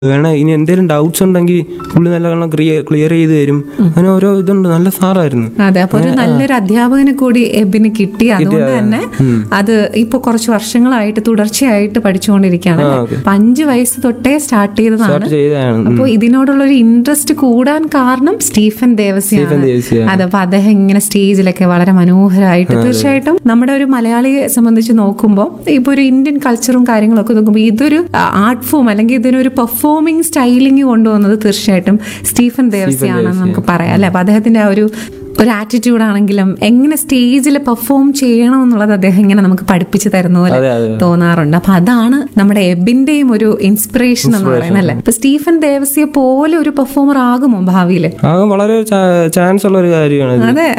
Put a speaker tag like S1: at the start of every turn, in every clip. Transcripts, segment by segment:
S1: വേണേ ഇനി എന്തെങ്കിലും ഡൗട്ട്സ് ഉണ്ടെങ്കിൽ പുള്ളി നല്ലവണ്ണം ക്ലിയർ ചെയ്ത് തരും അങ്ങനെ ഓരോ ഇതുണ്ട് നല്ല സാറായിരുന്നു
S2: അതെ അപ്പൊ ഒരു നല്ലൊരു അധ്യാപകനെ കൂടി എബിന് കിട്ടി അതുകൊണ്ട് തന്നെ അത് ഇപ്പൊ കുറച്ച് വർഷങ്ങളായിട്ട് തുടർച്ചയായിട്ട് പഠിച്ചുകൊണ്ടിരിക്കുകയാണ്
S1: ആ,
S2: അല്ലേ?
S1: ഓക്കേ.
S2: അപ്പൊ അഞ്ച് വയസ്സ് തൊട്ടേ സ്റ്റാർട്ട് ചെയ്തതാണ്
S1: സ്റ്റാർട്ട് ചെയ്തതാണ്
S2: അപ്പോൾ ഇതിനോടുള്ള ഒരു ഇൻട്രസ്റ്റ് കൂടാൻ കാരണം സ്റ്റീഫൻ
S1: സ്റ്റീഫൻ
S2: ദേവസ്യാണ്
S1: ദേവസ്യ.
S2: അതെ അപ്പൊ അദ്ദേഹം ഇങ്ങനെ സ്റ്റേജിലൊക്കെ വളരെ മനോഹരമായിട്ട് തീർച്ചയായിട്ടും നമ്മുടെ ഒരു മലയാളിയെ സംബന്ധിച്ച് നോക്കുമ്പോൾ ഇപ്പൊ ഒരു ഇന്ത്യൻ കൾച്ചറും കാര്യങ്ങളൊക്കെ നോക്കുമ്പോൾ ഇതൊരു ആർട്ട് ഫോം അല്ലെങ്കിൽ ഇതിനൊരു പെർഫോമിംഗ് സ്റ്റൈലിംഗ് കൊണ്ടുവന്നത് തീർച്ചയായിട്ടും സ്റ്റീഫൻ ദേവസ്യാണെന്ന് നമുക്ക് പറയാം അല്ലെ അപ്പൊ അദ്ദേഹത്തിന്റെ ആ ഒരു ഒരു ആറ്റിറ്റ്യൂഡ് ആണെങ്കിലും എങ്ങനെ സ്റ്റേജിൽ പെർഫോം ചെയ്യണം എന്നുള്ളത് അദ്ദേഹം ഇങ്ങനെ നമുക്ക് പഠിപ്പിച്ചു തരുന്ന പോലെ
S1: അതെ, അതെ.
S2: തോന്നാറുണ്ട് അപ്പൊ അതാണ് നമ്മുടെ എബിന്റെയും ഒരു ഇൻസ്പിറേഷൻ എന്ന് പറയുന്നത് അല്ലെ ഇപ്പൊ സ്റ്റീഫൻ ദേവസ്യെ പോലെ ഒരു പെർഫോമർ ആകുമോ ഭാവിയിൽ
S1: ആ വളരെ ചാൻസ് ഉള്ള ഒരു കാര്യമാണ് ഇത്.
S2: അതെ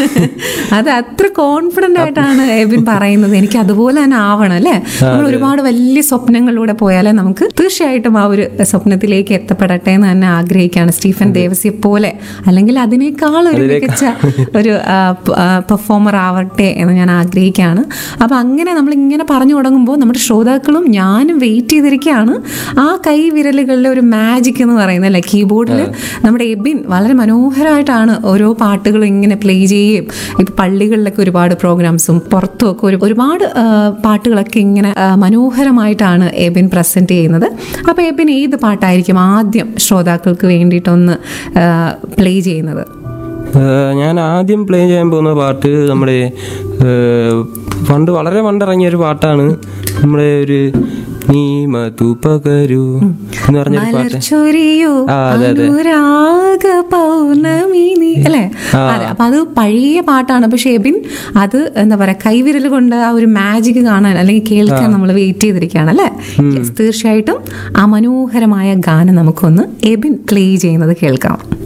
S2: അത് അത്ര കോൺഫിഡന്റ് ആയിട്ടാണ് എബിൻ പറയുന്നത് എനിക്ക് അതുപോലെ തന്നെ ആവണം അല്ലെ നമ്മൾ ഒരുപാട് വലിയ സ്വപ്നങ്ങളിലൂടെ പോയാലേ നമുക്ക് തീർച്ചയായിട്ടും ആ ഒരു സ്വപ്നത്തിലേക്ക് എത്തപ്പെടട്ടെ എന്ന് തന്നെ ആഗ്രഹിക്കുകയാണ് സ്റ്റീഫൻ ദേവസ്യെ പോലെ അല്ലെങ്കിൽ അതിനേക്കാൾ ഒരു മികച്ച ഒരു പെർഫോമർ ആവട്ടെ എന്ന് ഞാൻ ആഗ്രഹിക്കുകയാണ് അപ്പൊ അങ്ങനെ നമ്മൾ ഇങ്ങനെ പറഞ്ഞു തുടങ്ങുമ്പോൾ നമ്മുടെ ശ്രോതാക്കളും ഞാനും വെയിറ്റ് ചെയ്തിരിക്കുകയാണ് ആ കൈ വിരലുകളിലെ ഒരു മാജിക് എന്ന് പറയുന്നത് അല്ലെ കീബോർഡിൽ നമ്മുടെ എബിൻ വളരെ മനോഹരമായിട്ടാണ് ഓരോ പാട്ടുകളും ഇങ്ങനെ പ്ലേ ചെയ്യുകയും ഇപ്പൊ പള്ളികളിലൊക്കെ ഒരുപാട് പ്രോഗ്രാംസും പുറത്തും ഒക്കെ ഒരു ഒരുപാട് ആ, പാട്ടുകളൊക്കെ ഇങ്ങനെ ആ, മനോഹരമായിട്ടാണ് എബിൻ പ്രസന്റ് ചെയ്യുന്നത് അപ്പൊ എബിൻ ഏത് പാട്ടായിരിക്കും ആദ്യം ശ്രോതാക്കൾക്ക് വേണ്ടിയിട്ടൊന്ന് പ്ലേ ചെയ്യുന്നത്
S1: ഏഹ് ഞാൻ ആദ്യം പ്ലേ ചെയ്യാൻ പോകുന്ന പാട്ട് നമ്മുടെ ഏഹ് പണ്ട് വളരെ പണ്ടിറങ്ങിയ ഒരു പാട്ടാണ് നമ്മുടെ ഒരു നീ മധു പകരൂ എന്ന് പറഞ്ഞൊരു പാട്ട്
S2: മലർച്ചൊരിയോ
S1: ആ, അതെ, അതെ.
S2: അനുരാഗ പൗർണമി നീ അല്ലേ അതെ അപ്പൊ അത് പഴയ പാട്ടാണ് പക്ഷെ എബിൻ അത് എന്താ പറയാ കൈവിരൽ കൊണ്ട് ആ ഒരു മാജിക് കാണാൻ അല്ലെങ്കിൽ കേൾക്കാൻ നമ്മൾ വെയിറ്റ് ചെയ്തിരിക്കുകയാണ് അല്ലേ Yes, തീർച്ചയായിട്ടും ആ മനോഹരമായ ഗാനം നമുക്കൊന്ന് എബിൻ പ്ലേ ചെയ്യുന്നത് കേൾക്കാം